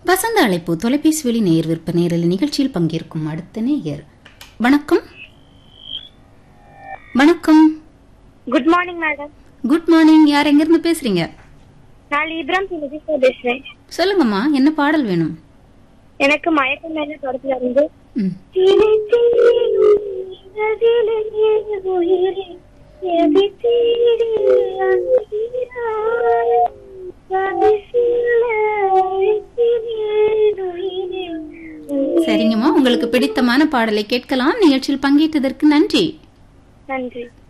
வசந்த அழைப்பு தொலைபேசி வழி நேயர் விற்ப நேரல் நிகழ்ச்சியில் பங்கேற்கும் அடுத்த நேயர் வணக்கம் வணக்கம் good morning madam good morning யார் எங்கிருந்து பேசுறீங்க நான் லீப்ராம் சிலஜிஸ்டா பேசுறேன் சொல்லுங்கம்மா என்ன பாடல் வேணும் எனக்கு மயக்கம் மேல படத்துல இருந்து ம். சரிங்கம்மா உங்களுக்கு பிடித்தமான பாடலை கேட்கலாம் நிகழ்ச்சியில் பங்கேற்றதற்கு நன்றி நன்றி